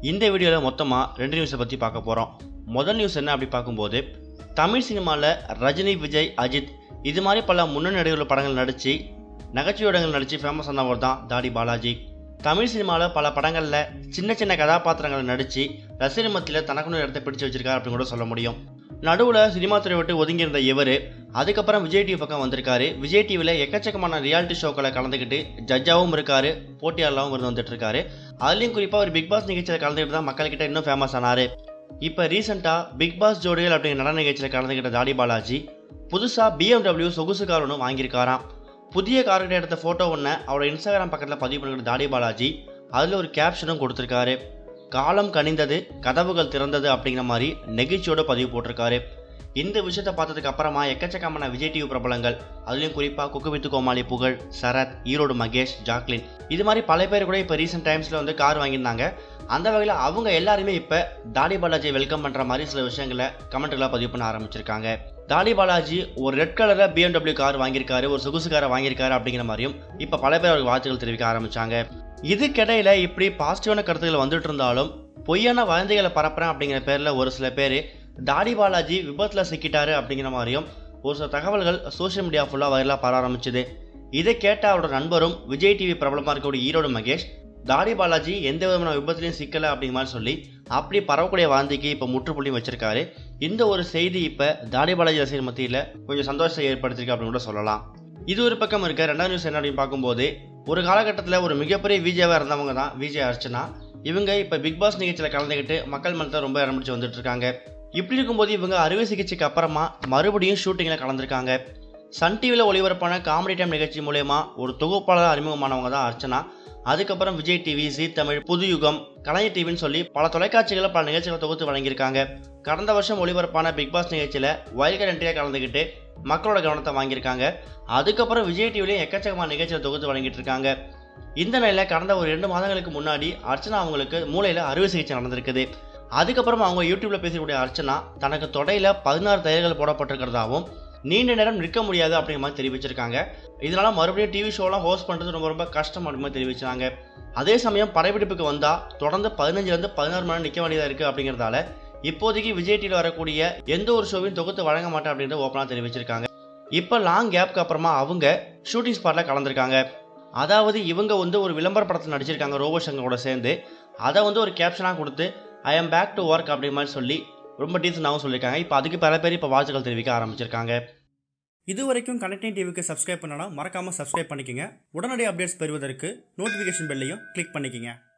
இந்த வீடியோவில் மொத்தமாக ரெண்டு நியூஸை பற்றி பார்க்க போகிறோம் முதல் நியூஸ் என்ன அப்படி பார்க்கும்போது தமிழ் சினிமாவில் ரஜினி விஜய் அஜித் இது மாதிரி பல முன்னணி நடிகர்கள் படங்கள் நடித்து நகைச்சுவைடங்கள் நடித்து ஃபேமஸ் ஆனவர் தான் தாடி பாலாஜி தமிழ் சினிமாவில் பல படங்களில் சின்ன சின்ன கதாபாத்திரங்களை நடித்து ரசிகர் மத்தியில் தனக்குன்னு இடத்தை பிடிச்சு வச்சிருக்காரு அப்படின்னு கூட சொல்ல முடியும் நடுவில் சினிமா துறை விட்டு ஒதுங்கியிருந்த இவர் அதுக்கப்புறம் விஜய் டிவி பக்கம் வந்திருக்காரு விஜய் டிவியில் எக்கச்சக்கமான ரியாலிட்டி ஷோக்களை கலந்துக்கிட்டு ஜட்ஜாகவும் இருக்காரு போட்டியாளராகவும் இருந்து வந்துட்டு இருக்காரு அதுலேயும் குறிப்பாக ஒரு பிக் பாஸ் நிகழ்ச்சியில் கலந்துக்கிட்டு தான் மக்கள்கிட்ட இன்னும் ஃபேமஸ் ஆனார் இப்போ ரீசெண்டாக பிக் பாஸ் ஜோடிகள் அப்படிங்கிற நடன நிகழ்ச்சியில் கலந்துக்கிட்ட தாடி பாலாஜி புதுசாக பிஎம்டபிள்யூ சொகுசு கார் ஒன்று வாங்கியிருக்காராம் புதிய கார்கிட்ட எடுத்த ஃபோட்டோ ஒன்று அவரோட இன்ஸ்டாகிராம் பக்கத்தில் பதிவு பண்ணிக்கிட்ட தாடி பாலாஜி அதில் ஒரு கேப்ஷனும் கொடுத்துருக்காரு காலம் கனிந்தது கதவுகள் திறந்தது அப்படிங்கிற மாதிரி நெகிழ்ச்சியோட பதிவு போட்டிருக்காரு இந்த விஷயத்தை பார்த்ததுக்கு அப்புறமா எக்கச்சக்கமான விஜய் டிவி பிரபலங்கள் அதுலேயும் குறிப்பாக குக்குவித்து கோமாளி புகழ் சரத் ஈரோடு மகேஷ் ஜாக்லின் இது மாதிரி பல பேர் கூட இப்போ ரீசெண்ட் டைம்ஸில் வந்து கார் வாங்கியிருந்தாங்க அந்த வகையில் அவங்க எல்லாருமே இப்போ தாடி பாலாஜியை வெல்கம் பண்ணுற மாதிரி சில விஷயங்களை கமெண்ட்களாக பதிவு பண்ண ஆரம்பிச்சிருக்காங்க தாடி பாலாஜி ஒரு ரெட் கலரில் பிஎம்டபிள்யூ கார் வாங்கியிருக்காரு ஒரு சொகுசு காரை வாங்கியிருக்காரு அப்படிங்கிற மாதிரியும் இப்போ பல பேர் அவருக்கு வாழ்த்துக்கள் தெரிவிக்க ஆரம்பிச்சாங்க இதுக்கிடையில் இப்படி பாசிட்டிவான கருத்துக்கள் வந்துட்டு இருந்தாலும் பொய்யான வதந்திகளை பரப்புறேன் அப்படிங்கிற பேரில் ஒரு சில பேர் தாடி பாலாஜி விபத்தில் சிக்கிட்டாரு அப்படிங்கிற மாதிரியும் ஒரு சில தகவல்கள் சோஷியல் மீடியா ஃபுல்லாக வைரலாக பர ஆரம்பிச்சுது இதை கேட்ட அவரோட நண்பரும் விஜய் டிவி பிரபலமாக இருக்கக்கூடிய ஈரோடு மகேஷ் தாடி பாலாஜி எந்த விதமான விபத்துலையும் சிக்கலை அப்படிங்கிற மாதிரி சொல்லி அப்படி பரவக்கூடிய வாந்திக்கு இப்போ முற்றுப்புள்ளி வச்சிருக்காரு இந்த ஒரு செய்தி இப்போ தாடி பாலாஜி ரசிகர் மத்தியில் கொஞ்சம் சந்தோஷத்தை ஏற்படுத்தியிருக்கு அப்படின்னு கூட சொல்லலாம் இது ஒரு பக்கம் இருக்க ரெண்டாவது நியூஸ் என்ன அப்படின்னு பார்க்கும்போது ஒரு காலகட்டத்தில் ஒரு மிகப்பெரிய விஜயாவாக இருந்தவங்க தான் விஜய் அர்ச்சனா இவங்க இப்போ பிக் பாஸ் நிகழ்ச்சியில் கலந்துக்கிட்டு மக்கள் மனத்தை ரொம்ப இடம் பிடிச்சி வந்துட்டு இருக்காங்க இப்படி இருக்கும்போது இவங்க அறுவை சிகிச்சைக்கு அப்புறமா மறுபடியும் ஷூட்டிங்கில் கலந்துருக்காங்க சன் டிவியில் ஒளிபரப்பான காமெடி டைம் நிகழ்ச்சி மூலயமா ஒரு தொகுப்பாளர் அறிமுகமானவங்க தான் அர்ச்சனா அதுக்கப்புறம் விஜய் டிவி ஜி தமிழ் புது யுகம் கலைஞர் டிவின்னு சொல்லி பல தொலைக்காட்சிகளை பல நிகழ்ச்சிகளை தொகுத்து வழங்கியிருக்காங்க கடந்த வருஷம் ஒளிபரப்பான பிக் பாஸ் நிகழ்ச்சியில் வைல்ட் என்ட்ரியாக கலந்துக்கிட்டு மக்களோட கவனத்தை வாங்கியிருக்காங்க அதுக்கப்புறம் விஜய் டிவிலையும் எக்கச்சக்கமான நிகழ்ச்சிகளை தொகுத்து வழங்கிட்டு இருக்காங்க இந்த நிலையில் கடந்த ஒரு ரெண்டு மாதங்களுக்கு முன்னாடி அர்ச்சனா அவங்களுக்கு மூளையில் அறுவை சிகிச்சை நடந்திருக்குது அதுக்கப்புறம் அவங்க யூடியூப்ல பேசக்கூடிய அர்ச்சனா தனக்கு தொடையில் பதினாறு தையல்கள் போடப்பட்டிருக்கிறதாவும் நீண்ட நேரம் நிற்க முடியாது அப்படிங்கிற மாதிரி தெரிவிச்சிருக்காங்க இதனால மறுபடியும் டிவி ஷோலாம் ஹோஸ்ட் பண்ணுறது ரொம்ப ரொம்ப கஷ்டம் அப்படிங்கிற மாதிரி தெரிவிச்சாங்க அதே சமயம் படப்பிடிப்புக்கு வந்தால் தொடர்ந்து பதினஞ்சுலேருந்து பதினாறு மணி நேரம் நிற்க வேண்டியதாக இருக்குது அப்படிங்கிறதால இப்போதைக்கு விஜய் டிவியில் வரக்கூடிய எந்த ஒரு ஷோவையும் தொகுத்து வழங்க மாட்டேன் அப்படின்றத ஓப்பனாக தெரிவிச்சிருக்காங்க இப்போ லாங் கேப்க்கு அப்புறமா அவங்க ஷூட்டிங் ஸ்பாட்டில் கலந்துருக்காங்க அதாவது இவங்க வந்து ஒரு விளம்பர படத்தில் நடிச்சிருக்காங்க ரோபோ சங்கரோட சேர்ந்து அதை வந்து ஒரு கேப்ஷனாக கொடுத்து I am back to work அப்படி மாதிரி சொல்லி ரொம்ப டீசெண்டாகவும் சொல்லியிருக்காங்க இப்போ அதுக்கு பல பேர் இப்போ வாழ்த்துக்கள் தெரிவிக்க ஆரம்பிச்சிருக்காங்க இது வரைக்கும் கனெக்டிங் டிவிக்கு சப்ஸ்கிரைப் பண்ணனா மறக்காமல் சப்ஸ்கிரைப் பண்ணிக்கங்க உடனடி அப்டேட்ஸ் பெறுவதற்கு நோட்டிஃபிகேஷன் பெல்லையும் கிளிக் பண்ணிக்கங்க